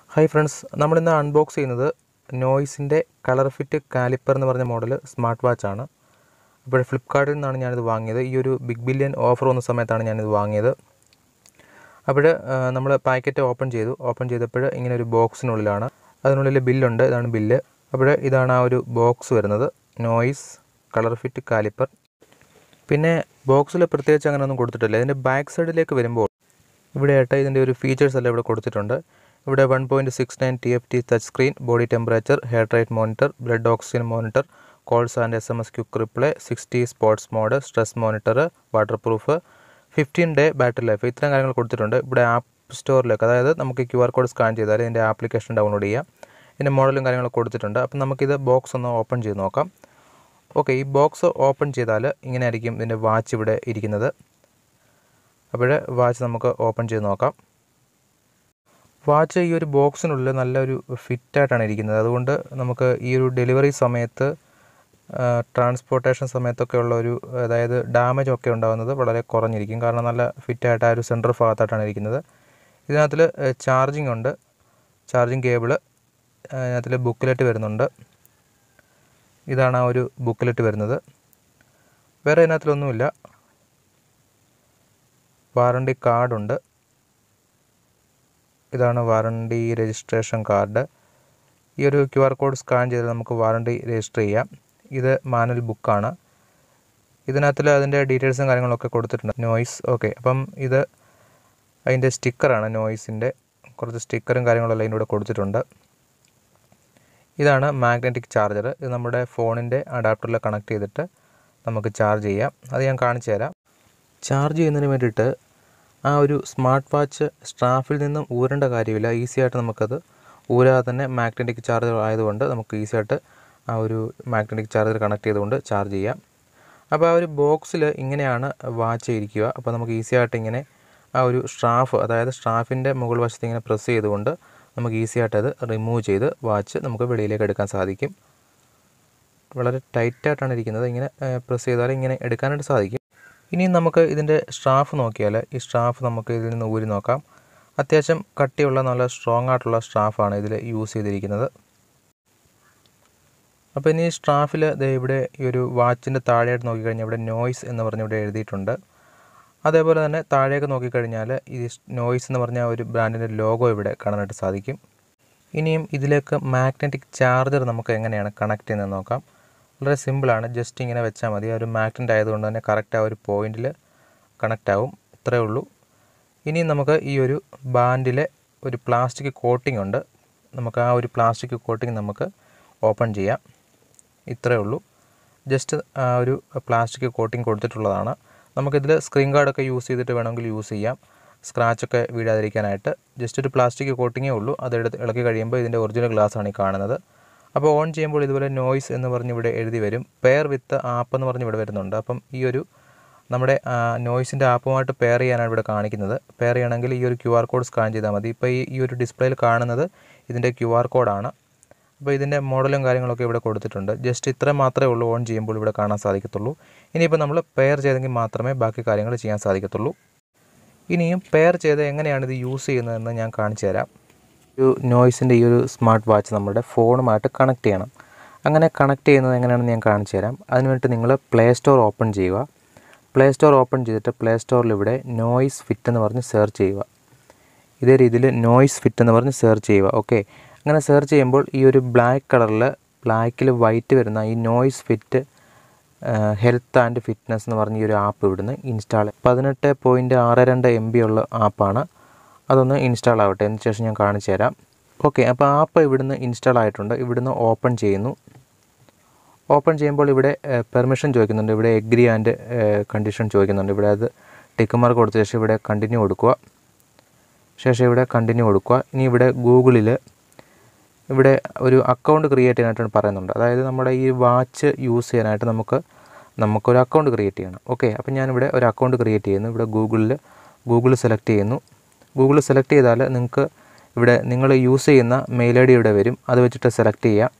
hi friends നമ്മളിന്ന് unbox ചെയ്യുന്നത് നോയ്സിൻ്റെ colour fit caliper എന്ന് പറഞ്ഞ മോഡൽ സ്മാർട്ട് വാച്ചാണ് അപ്പോൾ ഫ്ലിപ്കാർട്ടിൽ നിന്നാണ് ഞാനിത് വാങ്ങിയത് ഈ ഒരു ബിഗ് ബില്യൺ ഓഫർ വന്ന സമയത്താണ് ഞാനിത് വാങ്ങിയത് അപ്പോൾ നമ്മൾ പാക്കറ്റ് ഓപ്പൺ ചെയ്തു ഓപ്പൺ ചെയ്തപ്പോൾ ഇങ്ങനെ ഒരു ബോക്സിനുള്ളിലാണ് അതിനുള്ളിൽ ബില്ലുണ്ട് ഇതാണ് ബില്ല് അപ്പോൾ ഇതാണ് ആ ഒരു ബോക്സ് വരുന്നത് നോയ്സ് കളർ ഫിറ്റ് കാലിപ്പർ പിന്നെ ബോക്സിൽ പ്രത്യേകിച്ച് അങ്ങനെ ഒന്നും കൊടുത്തിട്ടില്ല ഇതിൻ്റെ ബാക്ക് സൈഡിലേക്ക് വരുമ്പോൾ ഇവിടെയായിട്ട് ഇതിൻ്റെ ഒരു ഫീച്ചേഴ്സ് എല്ലാം ഇവിടെ കൊടുത്തിട്ടുണ്ട് ഇവിടെ one point six nine T F T touch screen body temperature heart rate monitor blood oxygen monitor calls and S M S quick reply sixty sports mode stress monitor waterproof fifteen day battery life ഇത്രയും കാര്യങ്ങൾ കൊടുത്തിട്ടുണ്ട് ഇവിടെ app സ്റ്റോറിലേക്ക് അതായത് നമുക്ക് Q R code scan ചെയ്താൽ ഇതിൻ്റെ application download ചെയ്യാം ഇതിൻ്റെ മോഡലും കാര്യങ്ങളൊക്കെ കൊടുത്തിട്ടുണ്ട് അപ്പം നമുക്കിത് ബോക്സ് ഒന്ന് ഓപ്പൺ ചെയ്ത് നോക്കാം ഓക്കെ ഈ ബോക്സ് ഓപ്പൺ ചെയ്താൽ ഇങ്ങനെ ആയിരിക്കും ഇതിൻ്റെ വാച്ച് ഇവിടെ ഇരിക്കുന്നത് അപ്പോൾ വാച്ച് നമുക്ക് ഓപ്പൺ ചെയ്ത് നോക്കാം വാച്ച് ഈ ഒരു ബോക്സിനുള്ളിൽ നല്ലൊരു ഫിറ്റായിട്ടാണ് ഇരിക്കുന്നത് അതുകൊണ്ട് നമുക്ക് ഈ ഒരു ഡെലിവറി സമയത്ത് ട്രാൻസ്പോർട്ടേഷൻ സമയത്തൊക്കെ ഉള്ള ഒരു അതായത് ഡാമേജ് ഒക്കെ ഉണ്ടാകുന്നത് വളരെ കുറഞ്ഞിരിക്കും കാരണം നല്ല ഫിറ്റായിട്ട് ആ ഒരു സെൻറ്റർ ഭാഗത്തായിട്ടാണ് ഇരിക്കുന്നത് ഇതിനകത്തിൽ ചാർജിങ് ഉണ്ട് ചാർജിങ് കേബിള് അതിനകത്തിൽ ബുക്കിലെറ്റ് വരുന്നുണ്ട് ഇതാണ് ആ ഒരു ബുക്കിലെറ്റ് വരുന്നത് വേറെ ഇതിനകത്തിലൊന്നുമില്ല വാറണ്ടി കാർഡുണ്ട് ഇതാണ് വാറണ്ടി രജിസ്ട്രേഷൻ കാർഡ് ഈ ഒരു ക്യു ആർ കോഡ് സ്കാൻ ചെയ്ത് നമുക്ക് വാറണ്ടി രജിസ്റ്റർ ചെയ്യാം ഇത് മാനുവൽ ബുക്കാണ് ഇതിനകത്തിൽ അതിൻ്റെ ഡീറ്റെയിൽസും കാര്യങ്ങളൊക്കെ കൊടുത്തിട്ടുണ്ട് നോയ്സ് ഓക്കെ അപ്പം ഇത് അതിൻ്റെ സ്റ്റിക്കറാണ് നോയ്സിൻ്റെ കുറച്ച് സ്റ്റിക്കറും കാര്യങ്ങളെല്ലാം ഇതിൻ്റെ കൂടെ കൊടുത്തിട്ടുണ്ട് ഇതാണ് മാഗ്നറ്റിക് ചാർജർ ഇത് നമ്മുടെ ഫോണിൻ്റെ അഡാപ്റ്ററിൽ കണക്ട് ചെയ്തിട്ട് നമുക്ക് ചാർജ് ചെയ്യാം അത് ഞാൻ കാണിച്ചു തരാം ചാർജ് ചെയ്യുന്നതിന് വേണ്ടിയിട്ട് ആ ഒരു സ്മാർട്ട് വാച്ച് സ്ട്രാഫിൽ നിന്നും ഊരേണ്ട കാര്യമില്ല ഈസി ആയിട്ട് നമുക്കത് ഊരാതെ തന്നെ മാഗ്നറ്റിക് ചാർജർ ആയതുകൊണ്ട് നമുക്ക് ഈസി ആയിട്ട് ആ ഒരു മാഗ്നറ്റിക് ചാർജർ കണക്ട് ചെയ്തുകൊണ്ട് ചാർജ് ചെയ്യാം അപ്പോൾ ആ ഒരു ബോക്സിൽ ഇങ്ങനെയാണ് വാച്ച് ഇരിക്കുക അപ്പോൾ നമുക്ക് ഈസി ആയിട്ട് ഇങ്ങനെ ആ ഒരു സ്ട്രാഫ് അതായത് സ്ട്രാഫിൻ്റെ മുകൾ വശത്ത് ഇങ്ങനെ പ്രസ് ചെയ്തുകൊണ്ട് നമുക്ക് ഈസി ആയിട്ട് അത് റിമൂവ് ചെയ്ത് വാച്ച് നമുക്ക് വെളിയിലേക്ക് എടുക്കാൻ സാധിക്കും വളരെ ടൈറ്റായിട്ടാണ് ഇരിക്കുന്നത് ഇങ്ങനെ പ്രസ് ചെയ്താൽ ഇങ്ങനെ എടുക്കാനായിട്ട് സാധിക്കും ഇനി നമുക്ക് ഇതിൻ്റെ സ്ട്രാഫ് നോക്കിയാൽ ഈ സ്ട്രാഫ് നമുക്ക് ഇതിൽ നിന്ന് ഊരി നോക്കാം അത്യാവശ്യം കട്ടിയുള്ള നല്ല സ്ട്രോങ് ആയിട്ടുള്ള സ്ട്രാഫാണ് ഇതിൽ യൂസ് ചെയ്തിരിക്കുന്നത് അപ്പോൾ ഇനി സ്ട്രാഫിൽ ഇവിടെ ഈ ഒരു വാച്ചിൻ്റെ താഴെയായിട്ട് നോക്കിക്കഴിഞ്ഞാൽ ഇവിടെ നോയ്സ് എന്ന് പറഞ്ഞ് ഇവിടെ എഴുതിയിട്ടുണ്ട് അതേപോലെ തന്നെ താഴേക്ക് നോക്കിക്കഴിഞ്ഞാൽ ഈ നോയ്സ് എന്ന് പറഞ്ഞ ഒരു ബ്രാൻഡിൻ്റെ ലോഗോ ഇവിടെ കാണാനായിട്ട് സാധിക്കും ഇനിയും ഇതിലേക്ക് മാഗ്നറ്റിക് ചാർജർ നമുക്ക് എങ്ങനെയാണ് കണക്ട് ചെയ്യുന്നത് നോക്കാം വളരെ സിമ്പിളാണ് ജസ്റ്റ് ഇങ്ങനെ വെച്ചാൽ മതി ആ ഒരു മാഗ്നറ്റ് ആയതുകൊണ്ട് തന്നെ കറക്റ്റ് ആ ഒരു പോയിന്റിൽ കണക്റ്റ് ആവും ഇത്രയേ ഉള്ളൂ ഇനി നമുക്ക് ഈ ഒരു ബാൻഡിലെ ഒരു പ്ലാസ്റ്റിക് കോട്ടിംഗ് ഉണ്ട് നമുക്ക് ആ ഒരു പ്ലാസ്റ്റിക് കോട്ടിംഗ് നമുക്ക് ഓപ്പൺ ചെയ്യാം ഇത്രയേ ഉള്ളൂ ജസ്റ്റ് ആ ഒരു പ്ലാസ്റ്റിക് കോട്ടിംഗ് കൊടുത്തിട്ടുള്ളതാണ് നമുക്കിതിൽ സ്ക്രീൻ ഗാർഡൊക്കെ യൂസ് ചെയ്തിട്ട് വേണമെങ്കിൽ യൂസ് ചെയ്യാം സ്ക്രാച്ചൊക്കെ വീഴാതിരിക്കാനായിട്ട് ജസ്റ്റ് ഒരു പ്ലാസ്റ്റിക് കോട്ടിങ്ങേ ഉള്ളൂ അതെടുത്ത് ഇളക്കി കഴിയുമ്പോൾ ഇതിൻ്റെ ഒറിജിനൽ ഗ്ലാസ് ആണ് ഈ കാണുന്നത് അപ്പോൾ ഓൺ ചെയ്യുമ്പോൾ ഇതുപോലെ നോയ്സ് എന്ന് പറഞ്ഞ് ഇവിടെ എഴുതി വരും പെയർ വിത്ത് ആപ്പ് എന്ന് പറഞ്ഞ് ഇവിടെ വരുന്നുണ്ട് അപ്പം ഈ ഒരു നമ്മുടെ നോയ്സിൻ്റെ ആപ്പുമായിട്ട് പെയർ ചെയ്യാനാണ് ഇവിടെ കാണിക്കുന്നത് പെയർ ചെയ്യണമെങ്കിൽ ഈ ഒരു ക്യു ആർ കോഡ് സ്കാൻ ചെയ്താൽ മതി ഇപ്പോൾ ഈ ഈ ഒരു ഡിസ്പ്ലേയിൽ കാണുന്നത് ഇതിൻ്റെ ക്യു ആർ കോഡാണ് അപ്പോൾ ഇതിൻ്റെ മോഡലും കാര്യങ്ങളൊക്കെ ഇവിടെ കൊടുത്തിട്ടുണ്ട് ജസ്റ്റ് ഇത്ര മാത്രമേ ഉള്ളൂ ഓൺ ചെയ്യുമ്പോൾ ഇവിടെ കാണാൻ സാധിക്കത്തുള്ളൂ ഇനിയിപ്പോൾ നമ്മൾ പെയർ ചെയ്തെങ്കിൽ മാത്രമേ ബാക്കി കാര്യങ്ങൾ ചെയ്യാൻ സാധിക്കത്തുള്ളൂ ഇനിയും പെയർ ചെയ്ത് എങ്ങനെയാണ് ഇത് യൂസ് ചെയ്യുന്നതെന്ന് ഞാൻ കാണിച്ചു തരാം ഒരു നോയ്സിൻ്റെ ഈ ഒരു സ്മാർട്ട് വാച്ച് നമ്മുടെ ഫോണുമായിട്ട് കണക്ട് ചെയ്യണം അങ്ങനെ കണക്ട് ചെയ്യുന്നത് എങ്ങനെയാണെന്ന് ഞാൻ കാണിച്ചു തരാം അതിനുവേണ്ടി നിങ്ങൾ പ്ലേ സ്റ്റോർ ഓപ്പൺ ചെയ്യുക പ്ലേ സ്റ്റോർ ഓപ്പൺ ചെയ്തിട്ട് പ്ലേ സ്റ്റോറിൽ ഇവിടെ നോയ്സ് ഫിറ്റ് എന്ന് പറഞ്ഞ് സെർച്ച് ചെയ്യുക ഇതേ രീതിയിൽ നോയ്സ് ഫിറ്റ് എന്ന് പറഞ്ഞ് സെർച്ച് ചെയ്യുക ഓക്കെ അങ്ങനെ സെർച്ച് ചെയ്യുമ്പോൾ ഈ ഒരു ബ്ലാക്ക് കളറിൽ ബ്ലാക്കിൽ വൈറ്റ് വരുന്ന ഈ Noise Fit health and fitness എന്ന് പറഞ്ഞ ഈ ഒരു ആപ്പ് ഇവിടുന്ന് ഇൻസ്റ്റാൾ പതിനെട്ട് പോയിൻറ്റ് ആറ് രണ്ട് എം ബി ഉള്ള ആപ്പാണ് അതൊന്ന് ഇൻസ്റ്റാൾ ആവട്ടെ അതിന് ശേഷം ഞാൻ കാണിച്ചു തരാം ഓക്കെ അപ്പോൾ ആപ്പ് ഇവിടുന്ന് ഇൻസ്റ്റാൾ ആയിട്ടുണ്ട് ഇവിടുന്ന് ഓപ്പൺ ചെയ്യുന്നു ഓപ്പൺ ചെയ്യുമ്പോൾ ഇവിടെ പെർമിഷൻ ചോദിക്കുന്നുണ്ട് ഇവിടെ എഗ്രി ആൻഡ് കണ്ടീഷൻ ചോദിക്കുന്നുണ്ട് ഇവിടെ അത് ടിക്ക് മാർക്ക് കൊടുത്ത ശേഷം ഇവിടെ കണ്ടിന്യൂ കൊടുക്കുക ശേഷം ഇവിടെ കണ്ടിന്യൂ കൊടുക്കുക ഇനി ഇവിടെ ഗൂഗിളിൽ ഇവിടെ ഒരു അക്കൗണ്ട് ക്രിയേറ്റ് ചെയ്യാനായിട്ട് പറയുന്നുണ്ട് അതായത് നമ്മുടെ ഈ വാച്ച് യൂസ് ചെയ്യാനായിട്ട് നമുക്ക് നമുക്കൊരു അക്കൗണ്ട് ക്രിയേറ്റ് ചെയ്യണം ഓക്കെ അപ്പോൾ ഞാനിവിടെ ഒരു അക്കൗണ്ട് ക്രിയേറ്റ് ചെയ്യുന്നു ഇവിടെ ഗൂഗിളിൽ ഗൂഗിൾ സെലക്ട് ചെയ്യുന്നു ഗൂഗിൾ സെലക്ട് ചെയ്താൽ നിങ്ങൾക്ക് ഇവിടെ നിങ്ങൾ യൂസ് ചെയ്യുന്ന മെയിൽ ഐ ഡി ഇവിടെ വരും അത് വെച്ചിട്ട് സെലക്ട് ചെയ്യാം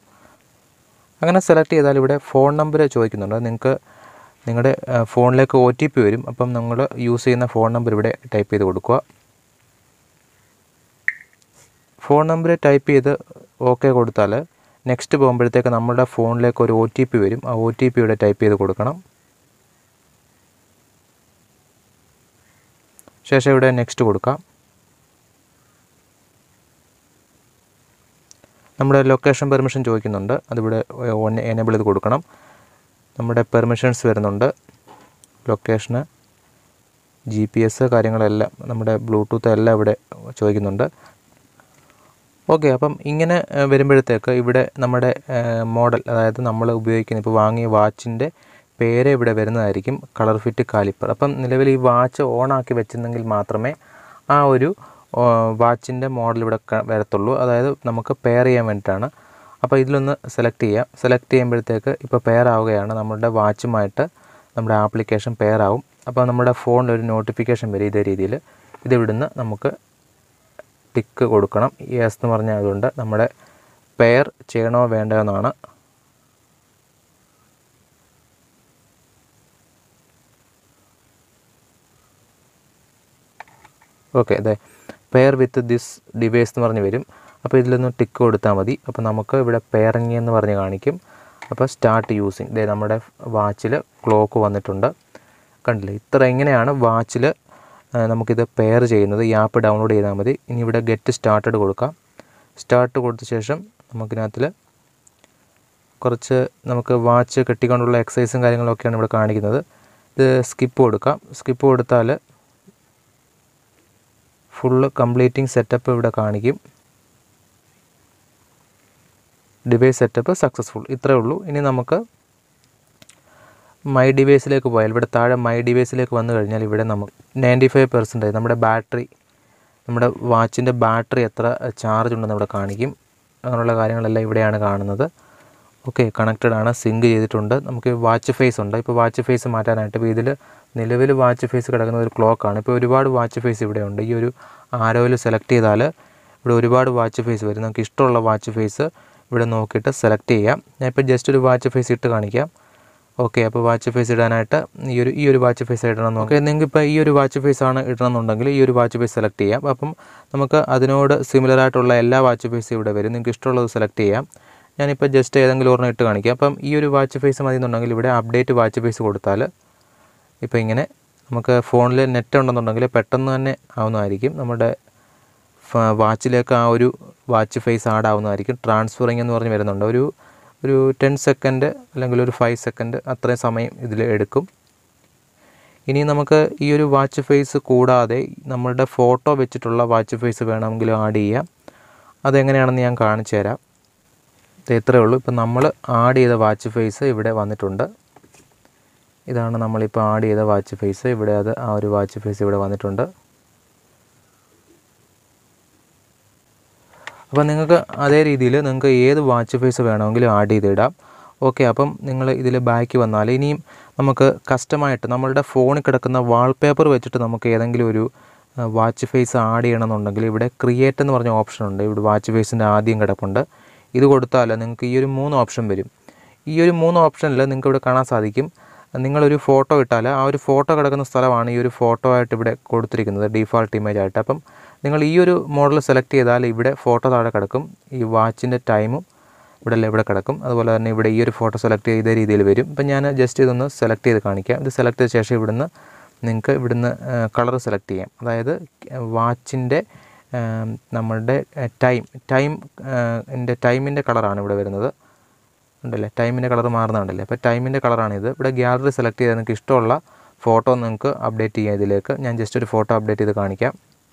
അങ്ങനെ സെലക്ട് ചെയ്താൽ ഇവിടെ ഫോൺ നമ്പർ ചോദിക്കുന്നുണ്ട് നിങ്ങൾക്ക് നിങ്ങളുടെ ഫോണിലേക്ക് ഒ ടി പി വരും അപ്പം നിങ്ങൾ യൂസ് ചെയ്യുന്ന ഫോൺ നമ്പർ ഇവിടെ ടൈപ്പ് ചെയ്ത് കൊടുക്കുക ഫോൺ നമ്പർ ടൈപ്പ് ചെയ്ത് ഓക്കെ കൊടുത്താൽ നെക്സ്റ്റ് പോകുമ്പോഴത്തേക്ക് നമ്മുടെ ഫോണിലേക്ക് ഒരു ഒ ടി പി വരും ആ ഒ ടി പി ഇവിടെ ടൈപ്പ് ചെയ്ത് കൊടുക്കണം ശേഷം ഇവിടെ നെക്സ്റ്റ് കൊടുക്കാം നമ്മുടെ ലൊക്കേഷൻ പെർമിഷൻ ചോദിക്കുന്നുണ്ട് അതിവിടെ എനേബിൾ ചെയ്ത് കൊടുക്കണം നമ്മുടെ പെർമിഷൻസ് വരുന്നുണ്ട് ലൊക്കേഷന് ജി പി എസ് കാര്യങ്ങളെല്ലാം നമ്മുടെ ബ്ലൂടൂത്ത് എല്ലാം ഇവിടെ ചോദിക്കുന്നുണ്ട് ഓക്കെ അപ്പം ഇങ്ങനെ ഏഹ്, വരുമ്പോഴത്തേക്ക് ഇവിടെ നമ്മുടെ മോഡൽ അതായത് നമ്മൾ ഉപയോഗിക്കുന്ന ഇപ്പോൾ വാങ്ങിയ വാച്ചിൻ്റെ പേര് ഇവിടെ വരുന്നതായിരിക്കും കളർ ഫിറ്റ് കാലിപ്പർ അപ്പം നിലവിൽ ഈ വാച്ച് ഓണാക്കി വെച്ചിരുന്നെങ്കിൽ മാത്രമേ ആ ഒരു വാച്ചിൻ്റെ മോഡൽ ഇവിടെ ക- വരത്തുള്ളൂ അതായത് നമുക്ക് പെയർ ചെയ്യാൻ വേണ്ടിയിട്ടാണ് അപ്പോൾ ഇതിലൊന്ന് സെലക്ട് ചെയ്യാം സെലക്ട് ചെയ്യുമ്പോഴത്തേക്ക് ഇപ്പോൾ പെയർ ആവുകയാണ് നമ്മുടെ വാച്ചുമായിട്ട് നമ്മുടെ ആപ്ലിക്കേഷൻ പെയർ ആവും അപ്പോൾ നമ്മുടെ ഫോണിൽ ഒരു നോട്ടിഫിക്കേഷൻ വരും ഇതേ രീതിയിൽ ഇത് ഇവിടുന്ന് നമുക്ക് ടിക്ക് കൊടുക്കണം യെസ് എന്ന് പറഞ്ഞാൽ അതുകൊണ്ട് നമ്മുടെ പെയർ ചെയ്യണോ വേണ്ടയോ എന്നാണ് ഓക്കെ അതെ പെയർ വിത്ത് ദിസ് ഡിവൈസ് എന്ന് പറഞ്ഞ് വരും അപ്പോൾ ഇതിലൊന്ന് ടിക്ക് കൊടുത്താൽ മതി അപ്പോൾ നമുക്ക് ഇവിടെ പെയറിങ് എന്ന് പറഞ്ഞ് കാണിക്കും അപ്പോൾ സ്റ്റാർട്ട് യൂസിങ് ദേ നമ്മുടെ വാച്ചിൽ ക്ലോക്ക് വന്നിട്ടുണ്ട് കണ്ടില്ലേ ഇത്ര എങ്ങനെയാണ് വാച്ചിൽ നമുക്കിത് പെയർ ചെയ്യുന്നത് ഈ ആപ്പ് ഡൗൺലോഡ് ചെയ്താൽ മതി ഇനി ഇവിടെ ഗെറ്റ് സ്റ്റാർട്ടഡ് കൊടുക്കാം സ്റ്റാർട്ട് കൊടുത്ത ശേഷം നമുക്കിനകത്തിൽ കുറച്ച് നമുക്ക് വാച്ച് കെട്ടിക്കൊണ്ടുള്ള എക്സസൈസും കാര്യങ്ങളൊക്കെയാണ് ഇവിടെ കാണിക്കുന്നത് ഇത് സ്കിപ്പ് കൊടുക്കാം സ്കിപ്പ് കൊടുത്താൽ ഫുള്ള് കംപ്ലീറ്റിംഗ് സെറ്റപ്പ് ഇവിടെ കാണിക്കും ഡിവൈസ് സെറ്റപ്പ് സക്സസ്ഫുൾ ഇത്രയേ ഉള്ളൂ ഇനി നമുക്ക് മൈ ഡിവൈസിലേക്ക് പോയാൽ ഇവിടെ താഴെ മൈ ഡിവൈസിലേക്ക് വന്നു കഴിഞ്ഞാൽ ഇവിടെ നമുക്ക് നയൻറ്റി ഫൈവ് പെർസെൻറ്റേജ് നമ്മുടെ ബാറ്ററി നമ്മുടെ വാച്ചിൻ്റെ ബാറ്ററി എത്ര ചാർജ് ഉണ്ടെന്ന് ഇവിടെ കാണിക്കും അങ്ങനെയുള്ള കാര്യങ്ങളെല്ലാം ഇവിടെയാണ് കാണുന്നത് ഓക്കെ കണക്റ്റഡ് ആണ് സിങ്ക് ചെയ്തിട്ടുണ്ട് നമുക്ക് വാച്ച് ഫേസ് ഉണ്ട് ഇപ്പോൾ വാച്ച് ഫേസ് മാറ്റാനായിട്ട് ഇപ്പോൾ ഇതിൽ നിലവിൽ വാച്ച് ഫേസ് കിടക്കുന്ന ഒരു ക്ലോക്കാണ് ഇപ്പോൾ ഒരുപാട് വാച്ച് ഫേസ് ഇവിടെ ഉണ്ട് ഈ ഒരു ആരോയിൽ സെലക്ട് ചെയ്താൽ ഇവിടെ ഒരുപാട് വാച്ച് ഫേസ് വരും നമുക്ക് ഇഷ്ടമുള്ള വാച്ച് ഫേസ് ഇവിടെ നോക്കിയിട്ട് സെലക്ട് ചെയ്യാം ഞാൻ ഇപ്പോൾ ജസ്റ്റ് ഒരു വാച്ച് ഫേസ് ഇട്ട് കാണിക്കാം ഓക്കെ അപ്പോൾ വാച്ച് ഫേസ് ഇടാനായിട്ട് ഈ ഒരു ഈ ഒരു വാച്ച് ഫേസ് ഇടണം നോക്കാം നിങ്ങൾക്ക് ഇപ്പോൾ ഈ ഒരു വാച്ച് ഫേസ് ആണ് ഇടണമെന്നുണ്ടെങ്കിൽ ഈ ഒരു വാച്ച് ഫേസ് സെലക്ട് ചെയ്യാം അപ്പം നമുക്ക് അതിനോട് സിമിലർ ആയിട്ടുള്ള എല്ലാ വാച്ച് ഫേസും ഇവിടെ വരും നിങ്ങൾക്ക് ഇഷ്ടമുള്ളത് സെലക്ട് ചെയ്യാം ഞാനിപ്പോൾ ജസ്റ്റ് ഏതെങ്കിലും ഒരെണ്ണം ഇട്ട് കാണിക്കാം അപ്പം ഈ ഒരു വാച്ച് ഫേസ് മതി എന്നുണ്ടെങ്കിൽ ഇവിടെ അപ്ഡേറ്റ് വാച്ച് ഫേസ് കൊടുത്താൽ ഇപ്പോൾ ഇങ്ങനെ നമുക്ക് ഫോണിൽ നെറ്റ് ഉണ്ടെന്നുണ്ടെങ്കിൽ പെട്ടെന്ന് തന്നെ ആവുന്നതായിരിക്കും നമ്മുടെ ഫ- വാച്ചിലേക്ക് ആ ഒരു വാച്ച് ഫേസ് ആഡ് ആവുന്നതായിരിക്കും ട്രാൻസ്ഫറിങ് എന്ന് പറഞ്ഞ് വരുന്നുണ്ട് ഒരു ഒരു ടെൻ സെക്കൻഡ് അല്ലെങ്കിൽ ഒരു ഫൈവ് സെക്കൻഡ് അത്രയും സമയം ഇതിൽ എടുക്കും ഇനി നമുക്ക് ഈ ഒരു വാച്ച് ഫേസ് കൂടാതെ നമ്മളുടെ ഫോട്ടോ വെച്ചിട്ടുള്ള വാച്ച് ഫേസ് വേണമെങ്കിൽ ആഡ് ചെയ്യാം അതെങ്ങനെയാണെന്ന് ഞാൻ കാണിച്ചു തരാം ഇത് ഇത്രയേ ഉള്ളൂ ഇപ്പം നമ്മൾ ആഡ് ചെയ്ത വാച്ച് ഫേസ് ഇവിടെ വന്നിട്ടുണ്ട് ഇതാണ് നമ്മളിപ്പോൾ ആഡ് ചെയ്ത വാച്ച് ഫേസ് ഇവിടെ അത് ആ ഒരു വാച്ച് ഫേസ് ഇവിടെ വന്നിട്ടുണ്ട് അപ്പോൾ നിങ്ങൾക്ക് അതേ രീതിയിൽ നിങ്ങൾക്ക് ഏത് വാച്ച് ഫേസ് വേണമെങ്കിലും ആഡ് ചെയ്തിടാം ഓക്കെ അപ്പം നിങ്ങൾ ഇതിൽ ബാക്ക് വന്നാൽ ഇനിയും നമുക്ക് കസ്റ്റമായിട്ട് നമ്മളുടെ ഫോണിൽ കിടക്കുന്ന വാൾപേപ്പർ വെച്ചിട്ട് നമുക്ക് ഏതെങ്കിലും ഒരു വാച്ച് ഫേസ് ആഡ് ചെയ്യണമെന്നുണ്ടെങ്കിൽ ഇവിടെ ക്രിയേറ്റ് എന്ന് പറഞ്ഞ ഓപ്ഷൻ ഉണ്ട് ഇവിടെ വാച്ച് ഫേസിൻ്റെ ആദ്യം കിടപ്പുണ്ട് ഇത് കൊടുത്താൽ നിങ്ങൾക്ക് ഈ ഒരു മൂന്ന് ഓപ്ഷൻ വരും ഈ ഒരു മൂന്ന് ഓപ്ഷനിൽ നിങ്ങൾക്ക് ഇവിടെ കാണാൻ സാധിക്കും നിങ്ങളൊരു ഫോട്ടോ ഇട്ടാൽ ആ ഒരു ഫോട്ടോ കിടക്കുന്ന സ്ഥലമാണ് ഈ ഒരു ഫോട്ടോ ആയിട്ട് ഇവിടെ കൊടുത്തിരിക്കുന്നത് ഡീഫാൾട്ട് ഇമേജ് ആയിട്ട് അപ്പം നിങ്ങൾ ഈ ഒരു മോഡൽ സെലക്ട് ചെയ്താൽ ഇവിടെ ഫോട്ടോ താഴെ കിടക്കും ഈ വാച്ചിൻ്റെ ടൈമും ഇവിടെ അല്ല ഇവിടെ കിടക്കും അതുപോലെ തന്നെ ഇവിടെ ഈ ഒരു ഫോട്ടോ സെലക്ട് ചെയ്ത രീതിയിൽ വരും ഇപ്പം ഞാൻ ജസ്റ്റ് ഇതൊന്ന് സെലക്ട് ചെയ്ത് കാണിക്കാം ഇത് സെലക്ട് ചെയ്ത ശേഷം ഇവിടുന്ന് നിങ്ങൾക്ക് ഇവിടുന്ന് കളർ സെലക്ട് ചെയ്യാം അതായത് വാച്ചിൻ്റെ നമ്മളുടെ ടൈം ടൈം എൻ്റെ ടൈമിൻ്റെ കളറാണ് ഇവിടെ വരുന്നത് ഉണ്ടല്ലേ ടൈമിൻ്റെ കളർ മാറുന്നുണ്ടല്ലേ അപ്പോൾ ടൈമിൻ്റെ കളറാണിത് ഇവിടെ ഗ്യാലറി സെലക്ട് ചെയ്താൽ നിങ്ങൾക്ക് ഇഷ്ടമുള്ള ഫോട്ടോ നിങ്ങൾക്ക് അപ്ഡേറ്റ് ചെയ്യാം ഇതിലേക്ക് ഞാൻ ജസ്റ്റ് ഒരു ഫോട്ടോ അപ്ഡേറ്റ് ചെയ്ത് കാണിക്കാം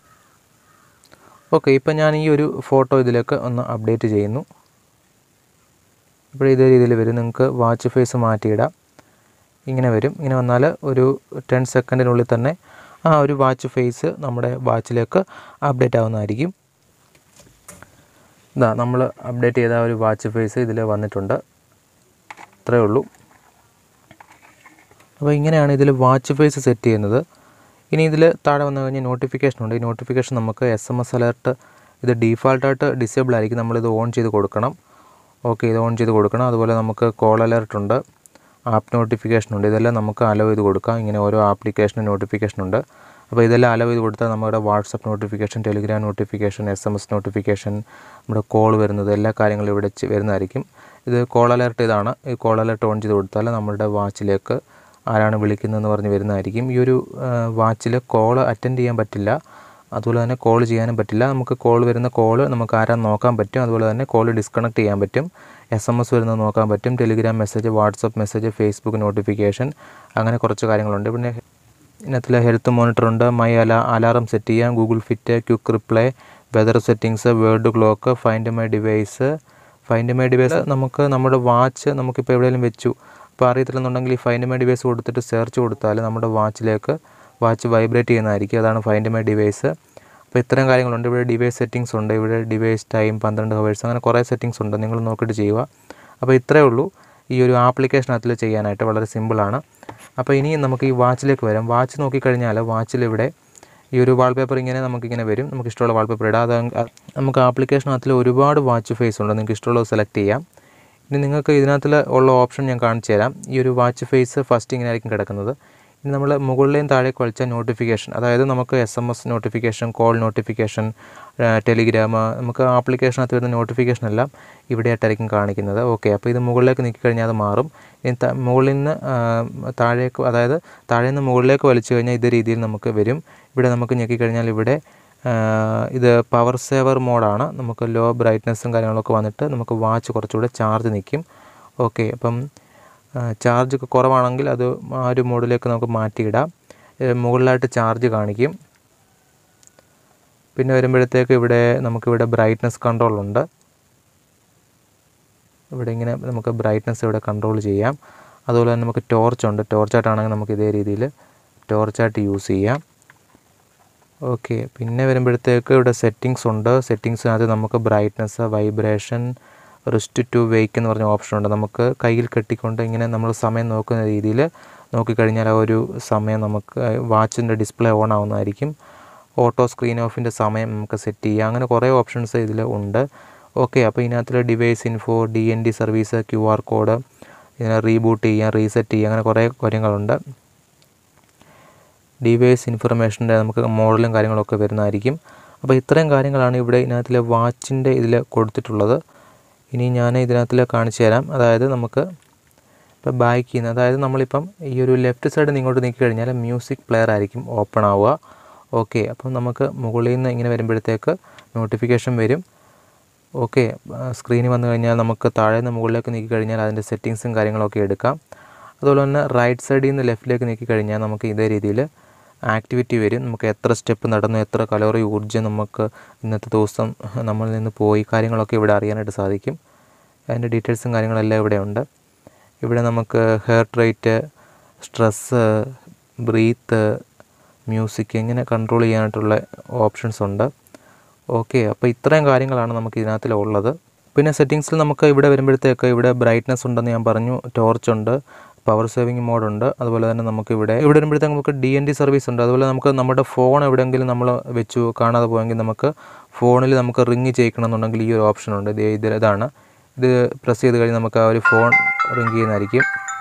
ഓക്കെ ഇപ്പം ഞാൻ ഈ ഒരു ഫോട്ടോ ഇതിലേക്ക് ഒന്ന് അപ്ഡേറ്റ് ചെയ്യുന്നു ഇപ്പോൾ ഇതേ രീതിയിൽ വരും നിങ്ങൾക്ക് വാച്ച് ഫേസ് മാറ്റിയിടാം ഇങ്ങനെ വരും ഇങ്ങനെ വന്നാൽ ഒരു ടെൻ സെക്കൻഡിനുള്ളിൽ തന്നെ ആ ഒരു വാച്ച് ഫേസ് നമ്മുടെ വാച്ചിലേക്ക് അപ്ഡേറ്റ് ആവുന്നതായിരിക്കും ഇതാ നമ്മൾ അപ്ഡേറ്റ് ചെയ്ത ആ ഒരു വാച്ച് ഫേസ് ഇതിൽ വന്നിട്ടുണ്ട് ഇത്രയേ ഉള്ളൂ അപ്പോൾ ഇങ്ങനെയാണ് ഇതിൽ വാച്ച് ഫേസ് സെറ്റ് ചെയ്യുന്നത് ഇനി ഇതിൽ താഴെ വന്നു കഴിഞ്ഞാൽ നോട്ടിഫിക്കേഷൻ ഉണ്ട് ഈ നോട്ടിഫിക്കേഷൻ നമുക്ക് എസ് എം എസ് അലേർട്ട് ഇത് ഡീഫാൾട്ടായിട്ട് ഡിസേബിൾ ആയിരിക്കും നമ്മളിത് ഓൺ ചെയ്ത് കൊടുക്കണം ഓക്കെ ഇത് ഓൺ ചെയ്ത് കൊടുക്കണം അതുപോലെ നമുക്ക് കോൾ അലേർട്ട് ഉണ്ട് ആപ്പ് നോട്ടിഫിക്കേഷൻ ഉണ്ട് ഇതെല്ലാം നമുക്ക് അലോ ചെയ്ത് കൊടുക്കാം ഇങ്ങനെ ഓരോ ആപ്ലിക്കേഷനും നോട്ടിഫിക്കേഷൻ ഉണ്ട് അപ്പോൾ ഇതെല്ലാം അലവ് ചെയ്ത് കൊടുത്താൽ നമ്മുടെ WhatsApp notification Telegram notification S M S notification നമ്മുടെ കോൾ വരുന്നത് എല്ലാ കാര്യങ്ങളും ഇവിടെ ചെ- വരുന്നതായിരിക്കും ഇത് കോൾ അലേർട്ട് ഇതാണ് ഈ കോൾ അലേർട്ട് ഓൺ ചെയ്ത് കൊടുത്താൽ നമ്മുടെ വാച്ചിലേക്ക് ആരാണ് വിളിക്കുന്നതെന്ന് പറഞ്ഞ് വരുന്നതായിരിക്കും ഈ ഒരു വാച്ചിൽ കോൾ അറ്റൻഡ് ചെയ്യാൻ പറ്റില്ല അതുപോലെ തന്നെ കോൾ ചെയ്യാനും പറ്റില്ല നമുക്ക് കോൾ വരുന്ന കോൾ നമുക്ക് ആരാന്ന് നോക്കാൻ പറ്റും അതുപോലെ തന്നെ കോൾ ഡിസ്കണക്ട് ചെയ്യാൻ പറ്റും എസ് എം എസ് വരുന്നത് നോക്കാൻ പറ്റും Telegram message WhatsApp message Facebook notification അങ്ങനെ കുറച്ച് കാര്യങ്ങളുണ്ട് പിന്നെ ഇതിനകത്തിൽ ഹെൽത്ത് മോണിറ്റർ ഉണ്ട് മൈ അല അലാറം സെറ്റ് ചെയ്യാം Google Fit quick reply weather settings world clock find my device find my device നമുക്ക് നമ്മുടെ വാച്ച് നമുക്കിപ്പോൾ എവിടെയെങ്കിലും വെച്ചു അപ്പോൾ അറിയത്തില്ലെന്നുണ്ടെങ്കിൽ ഈ ഫൈൻഡ് മൈ ഡിവൈസ് കൊടുത്തിട്ട് സെർച്ച് കൊടുത്താൽ നമ്മുടെ വാച്ചിലേക്ക് വാച്ച് വൈബ്രേറ്റ് ചെയ്യുന്നതായിരിക്കും അതാണ് ഫൈൻഡ് മൈ ഡിവൈസ് അപ്പോൾ ഇത്തരം കാര്യങ്ങളുണ്ട് ഇവിടെ ഡിവൈസ് സെറ്റിങ്സ് ഉണ്ട് ഇവിടെ ഡിവൈസ് ടൈം പന്ത്രണ്ട് ഹവേഴ്സ് അങ്ങനെ കുറേ സെറ്റിങ്സ് ഉണ്ട് നിങ്ങൾ നോക്കിയിട്ട് ചെയ്യുക അപ്പോൾ ഇത്രയേ ഉള്ളൂ ഈ ഒരു ആപ്ലിക്കേഷനകത്തിൽ ചെയ്യാനായിട്ട് വളരെ സിമ്പിളാണ് അപ്പോൾ ഇനി നമുക്ക് ഈ വാച്ചിലേക്ക് വരാം വാച്ച് നോക്കിക്കഴിഞ്ഞാൽ വാച്ചിൽ ഇവിടെ ഈ ഒരു വാൾപേപ്പർ ഇങ്ങനെ നമുക്കിങ്ങനെ വരും നമുക്ക് ഇഷ്ടമുള്ള വാൾപേപ്പർ ഇടാം അത് അങ് നമുക്ക് ആപ്ലിക്കേഷനകത്തിൽ ഒരുപാട് വാച്ച് ഫേസ് ഉണ്ട് നിങ്ങൾക്ക് ഇഷ്ടമുള്ളത് സെലക്ട് ചെയ്യാം ഇനി നിങ്ങൾക്ക് ഇതിനകത്തിൽ ഉള്ള ഓപ്ഷൻ ഞാൻ കാണിച്ചു തരാം ഈ ഒരു വാച്ച് ഫേസ് ഫസ്റ്റ് ഇങ്ങനെ ആയിരിക്കും കിടക്കുന്നത് ഇനി നമ്മൾ മുകളിലെയും താഴേക്ക് വലിച്ച നോട്ടിഫിക്കേഷൻ അതായത് നമുക്ക് S M S notification call notification Telegram നമുക്ക് ആപ്ലിക്കേഷനകത്ത് വരുന്ന നോട്ടിഫിക്കേഷൻ എല്ലാം ഇവിടെയായിട്ടായിരിക്കും കാണിക്കുന്നത് ഓക്കെ അപ്പോൾ ഇത് മുകളിലേക്ക് നീക്കിക്കഴിഞ്ഞാൽ അത് മാറും ഇനി ത- മുകളിൽ നിന്ന് ആ, താഴേക്ക് അതായത് താഴെ നിന്ന് മുകളിലേക്ക് വലിച്ചു കഴിഞ്ഞാൽ ഇതേ രീതിയിൽ നമുക്ക് വരും ഇവിടെ നമുക്ക് ഞെക്കിക്കഴിഞ്ഞാൽ ഇവിടെ ആ, ഇത് പവർ സേവർ മോഡാണ് നമുക്ക് ലോ ബ്രൈറ്റ്നസ്സും കാര്യങ്ങളൊക്കെ വന്നിട്ട് നമുക്ക് വാച്ച് കുറച്ചുകൂടെ ചാർജ് നിൽക്കും ഓക്കെ അപ്പം ചാർജ് ഒക്കെ കുറവാണെങ്കിൽ അത് ആ ഒരു മോഡിലേക്ക് നമുക്ക് മാറ്റിയിടാം ഏ, മുകളിലായിട്ട് ചാർജ് കാണിക്കും പിന്നെ വരുമ്പോഴത്തേക്ക് ഇവിടെ നമുക്കിവിടെ ബ്രൈറ്റ്നസ് കൺട്രോൾ ഉണ്ട് ഇവിടെ ഇങ്ങനെ നമുക്ക് ബ്രൈറ്റ്നസ് ഇവിടെ കൺട്രോൾ ചെയ്യാം അതുപോലെ തന്നെ നമുക്ക് ടോർച്ച് ഉണ്ട് ടോർച്ചായിട്ടാണെങ്കിൽ നമുക്ക് ഇതേ രീതിയിൽ ടോർച്ചായിട്ട് യൂസ് ചെയ്യാം ഓക്കെ പിന്നെ വരുമ്പോഴത്തേക്ക് ഇവിടെ സെറ്റിങ്സ് ഉണ്ട് സെറ്റിങ്സിനകത്ത് നമുക്ക് brightness vibration wrist to wake എന്ന് പറഞ്ഞ ഓപ്ഷൻ ഉണ്ട് നമുക്ക് കയ്യിൽ കെട്ടിക്കൊണ്ട് ഇങ്ങനെ നമ്മൾ സമയം നോക്കുന്ന രീതിയിൽ നോക്കിക്കഴിഞ്ഞാൽ ആ ഒരു സമയം നമുക്ക് വാച്ചിൻ്റെ ഡിസ്പ്ലേ ഓൺ ആവുന്നതായിരിക്കും ഓട്ടോ സ്ക്രീൻ ഓഫിൻ്റെ സമയം നമുക്ക് സെറ്റ് ചെയ്യാം അങ്ങനെ കുറേ ഓപ്ഷൻസ് ഇതിൽ ഉണ്ട് ഓക്കെ അപ്പോൾ ഇതിനകത്തിൽ device info D N D service Q R code ഇതിനെ റീബൂട്ട് ചെയ്യാം റീസെറ്റ് ചെയ്യാം അങ്ങനെ കുറേ കാര്യങ്ങളുണ്ട് ഡിവൈസ് ഇൻഫർമേഷൻ്റെ നമുക്ക് മോഡലും കാര്യങ്ങളൊക്കെ വരുന്നതായിരിക്കും അപ്പോൾ ഇത്രയും കാര്യങ്ങളാണ് ഇവിടെ ഇതിനകത്തിലെ വാച്ചിൻ്റെ ഇതിൽ കൊടുത്തിട്ടുള്ളത് ഇനി ഞാൻ ഇതിനകത്തിൽ കാണിച്ചു തരാം അതായത് നമുക്ക് ഇപ്പോൾ ബാക്ക് ചെയ്യുന്ന അതായത് നമ്മളിപ്പം ഈ ഒരു ലെഫ്റ്റ് സൈഡിൽ നിന്ന് ഇങ്ങോട്ട് നീക്കി കഴിഞ്ഞാൽ മ്യൂസിക് പ്ലെയർ ആയിരിക്കും ഓപ്പൺ ആവുക ഓക്കെ അപ്പം നമുക്ക് മുകളിൽ നിന്ന് ഇങ്ങനെ വരുമ്പോഴത്തേക്ക് നോട്ടിഫിക്കേഷൻ വരും ഓക്കെ സ്ക്രീനിൽ വന്നു കഴിഞ്ഞാൽ നമുക്ക് താഴെ നിന്ന് മുകളിലേക്ക് നീക്കി കഴിഞ്ഞാൽ അതിൻ്റെ സെറ്റിങ്സും കാര്യങ്ങളൊക്കെ എടുക്കാം അതുപോലെ തന്നെ റൈറ്റ് സൈഡിൽ നിന്ന് ലെഫ്റ്റിലേക്ക് നീക്കി കഴിഞ്ഞാൽ നമുക്ക് ഇതേ രീതിയിൽ ആക്ടിവിറ്റി വരും നമുക്ക് എത്ര സ്റ്റെപ്പ് നടന്നു എത്ര കലോറി ഊർജ്ജം നമുക്ക് ഇന്നത്തെ ദിവസം നമ്മളിൽ നിന്ന് പോയി കാര്യങ്ങളൊക്കെ ഇവിടെ അറിയാനായിട്ട് സാധിക്കും അതിൻ്റെ ഡീറ്റെയിൽസും കാര്യങ്ങളെല്ലാം ഇവിടെ ഉണ്ട് ഇവിടെ നമുക്ക് heart rate stress breathe music ഇങ്ങനെ കൺട്രോൾ ചെയ്യാനായിട്ടുള്ള ഓപ്ഷൻസ് ഉണ്ട് ഓക്കെ അപ്പോൾ ഇത്രയും കാര്യങ്ങളാണ് നമുക്ക് ഇതിനകത്തിൽ ഉള്ളത് പിന്നെ സെറ്റിങ്സിൽ നമുക്ക് ഇവിടെ വരുമ്പോഴത്തേക്ക് ഇവിടെ ബ്രൈറ്റ്നസ് ഉണ്ടെന്ന് ഞാൻ പറഞ്ഞു ടോർച്ച് ഉണ്ട് പവർ സേവിങ് മോഡ് ഉണ്ട് അതുപോലെ തന്നെ നമുക്ക് ഇവിടെ ഇവിടെ വരുമ്പോഴത്തേക്ക് നമുക്ക് ഡി എൻ ഡി സർവീസ് ഉണ്ട് അതുപോലെ നമുക്ക് നമ്മുടെ ഫോൺ എവിടെയെങ്കിലും നമ്മൾ വെച്ചു കാണാതെ പോയെങ്കിൽ നമുക്ക് ഫോണിൽ നമുക്ക് റിങ് ചെയ്യിക്കണമെന്നുണ്ടെങ്കിൽ ഈ ഒരു ഓപ്ഷൻ ഉണ്ട് ഇത് ഇത് ഇതാണ് ഇത് പ്രസ് ചെയ്ത് കഴിഞ്ഞ് നമുക്ക് ആ ഒരു ഫോൺ റിങ് ചെയ്യുന്നതായിരിക്കും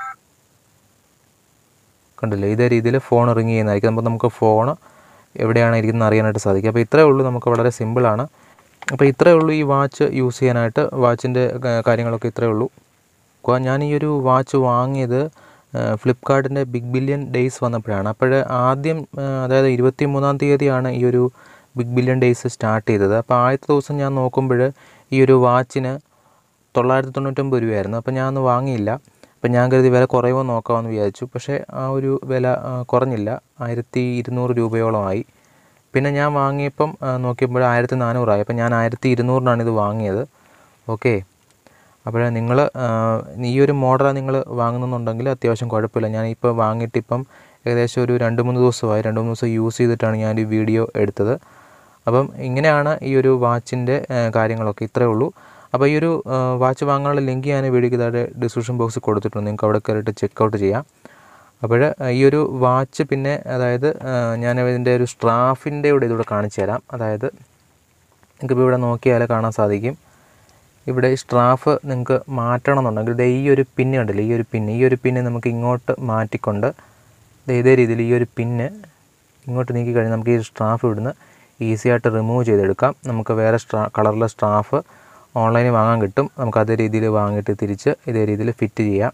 കണ്ടില്ലേ ഇതേ രീതിയിൽ ഫോൺ റിങ് ചെയ്യുന്നതായിരിക്കും അപ്പോൾ നമുക്ക് ഫോൺ എവിടെയാണ് ഇരിക്കുന്നത് അറിയാനായിട്ട് സാധിക്കും അപ്പോൾ ഇത്രയേ ഉള്ളൂ നമുക്ക് വളരെ സിമ്പിളാണ് അപ്പോൾ ഇത്രയേ ഉള്ളൂ ഈ വാച്ച് യൂസ് ചെയ്യാനായിട്ട് വാച്ചിൻ്റെ കാര്യങ്ങളൊക്കെ ഇത്രയേ ഉള്ളൂ അപ്പോൾ ഞാൻ ഈ ഒരു വാച്ച് വാങ്ങിയത് ഫ്ലിപ്കാർട്ടിൻ്റെ ബിഗ് ബില്യൺ ഡേയ്സ് വന്നപ്പോഴാണ് അപ്പോൾ ആദ്യം ആ, അതായത് ഇരുപത്തി മൂന്നാം തീയതിയാണ് ഈ ഒരു ബിഗ് ബില്യൺ ഡേയ്സ് സ്റ്റാർട്ട് ചെയ്തത് അപ്പോൾ ആദ്യത്തെ ദിവസം ഞാൻ നോക്കുമ്പോൾ ഈ ഒരു വാച്ചിന് തൊള്ളായിരത്തി തൊണ്ണൂറ്റൊമ്പത് രൂപയായിരുന്നു അപ്പോൾ ഞാൻ അന്ന് വാങ്ങിയില്ല അപ്പോൾ ഞാൻ കരുതി വില കുറയുമോ നോക്കാമെന്ന് വിചാരിച്ചു പക്ഷേ ആ ഒരു വില ആ, കുറഞ്ഞില്ല ആയിരത്തി ഇരുന്നൂറ് രൂപയോളമായി പിന്നെ ഞാൻ വാങ്ങിയപ്പം ആ, നോക്കിയപ്പോൾ ആയിരത്തി നാനൂറായി അപ്പോൾ ഞാൻ ആയിരത്തി ഇരുന്നൂറിനാണ് ഇത് വാങ്ങിയത് ഓക്കെ അപ്പോൾ നിങ്ങൾ ഈ ഒരു മോഡലാണ് നിങ്ങൾ വാങ്ങുന്നുണ്ടെങ്കിൽ അത്യാവശ്യം കുഴപ്പമില്ല ഞാനിപ്പോൾ വാങ്ങിയിട്ടിപ്പം ഏകദേശം ഒരു രണ്ട് മൂന്ന് ദിവസമായി രണ്ട് മൂന്ന് ദിവസം യൂസ് ചെയ്തിട്ടാണ് ഞാൻ ഈ വീഡിയോ എടുത്തത് അപ്പം ഇങ്ങനെയാണ് ഈ ഒരു വാച്ചിൻ്റെ കാര്യങ്ങളൊക്കെ ഇത്രയേ ഉള്ളൂ അപ്പോൾ ഈ ഒരു ആ, വാച്ച് വാങ്ങാനുള്ള ലിങ്ക് ഞാൻ വീഡിയോയ്ക്ക് താഴെ ഡിസ്ക്രിപ്ഷൻ ബോക്സിൽ കൊടുത്തിട്ടുണ്ട് നിങ്ങൾക്ക് അവിടെ കയറിയിട്ട് ചെക്കൗട്ട് ചെയ്യാം അപ്പോൾ ഈ ഒരു വാച്ച് പിന്നെ അതായത് ആ, ഞാൻ ഇതിൻ്റെ ഒരു സ്ട്രാഫിൻ്റെ കൂടെ ഇതൂടെ കാണിച്ചു തരാം അതായത് നിങ്ങൾക്കിപ്പോൾ ഇവിടെ നോക്കിയാൽ കാണാൻ സാധിക്കും ഇവിടെ ഈ സ്ട്രാഫ് നിങ്ങൾക്ക് മാറ്റണം എന്നുണ്ടെങ്കിൽ ദേ ഈ ഒരു പിന്ന് കണ്ടില്ലേ ഈ ഒരു പിന്ന് ഈ ഒരു പിന്ന് നമുക്ക് ഇങ്ങോട്ട് മാറ്റിക്കൊണ്ട് ദേ ഇതേ രീതിയിൽ ഈ ഒരു പിന്ന് ഇങ്ങോട്ട് നീക്കി കഴിഞ്ഞാൽ നമുക്ക് ഈ സ്ട്രാഫ് ഇവിടുന്ന് ഈസി ആയിട്ട് റിമൂവ് ചെയ്തെടുക്കാം നമുക്ക് വേറെ സ്ട്രാ കളറിലെ സ്ട്രാഫ് ഓൺലൈനിൽ വാങ്ങാൻ കിട്ടും നമുക്ക് അതേ രീതിയിൽ വാങ്ങിയിട്ട് തിരിച്ച് ഇതേ രീതിയിൽ ഫിറ്റ് ചെയ്യാം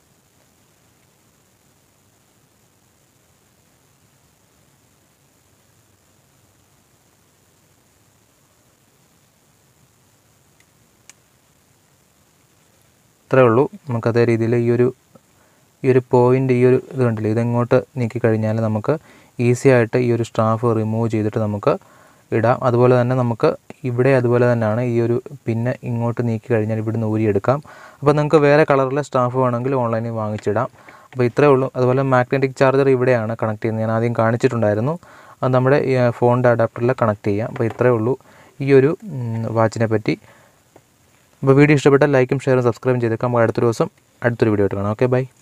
ഇത്രയേ ഉള്ളൂ നമുക്ക് അതേ രീതിയിൽ ഈ ഒരു ഈ ഒരു പോയിൻ്റ് ഈ ഒരു ഇത് കണ്ടില്ലേ ഇതെങ്ങോട്ട് നീക്കി കഴിഞ്ഞാൽ നമുക്ക് ഈസി ആയിട്ട് ഈ ഒരു സ്ട്രാഫ് റിമൂവ് ചെയ്തിട്ട് നമുക്ക് ഇടാം അതുപോലെ തന്നെ നമുക്ക് ഇവിടെ അതുപോലെ തന്നെയാണ് ഈ ഒരു പിന്നെ ഇങ്ങോട്ട് നീക്കി കഴിഞ്ഞാൽ ഇവിടുന്ന് ഊരിയെടുക്കാം അപ്പോൾ നിങ്ങൾക്ക് വേറെ കളറിലെ സ്റ്റാഫ് വേണമെങ്കിൽ ഓൺലൈനിൽ വാങ്ങിച്ചിടാം അപ്പോൾ ഇത്രയേ ഉള്ളൂ അതുപോലെ മാഗ്നറ്റിക് ചാർജർ ഇവിടെയാണ് കണക്ട് ചെയ്യുന്നത് ഞാൻ ആദ്യം കാണിച്ചിട്ടുണ്ടായിരുന്നു അത് നമ്മുടെ ഈ ഫോണിൻ്റെ അഡാപ്റ്ററിൽ കണക്ട് ചെയ്യാം അപ്പോൾ ഇത്രയേ ഉള്ളൂ ഈ ഒരു വാച്ചിനെ പറ്റി അപ്പോൾ വീഡിയോ ഇഷ്ടപ്പെട്ടാൽ ലൈക്കും ഷെയറും സബ്സ്ക്രൈബും ചെയ്തേക്കാം നമുക്ക് അടുത്തൊരു ദിവസം അടുത്തൊരു വീഡിയോ ആയിട്ട് കാണാം ഓക്കെ ബൈ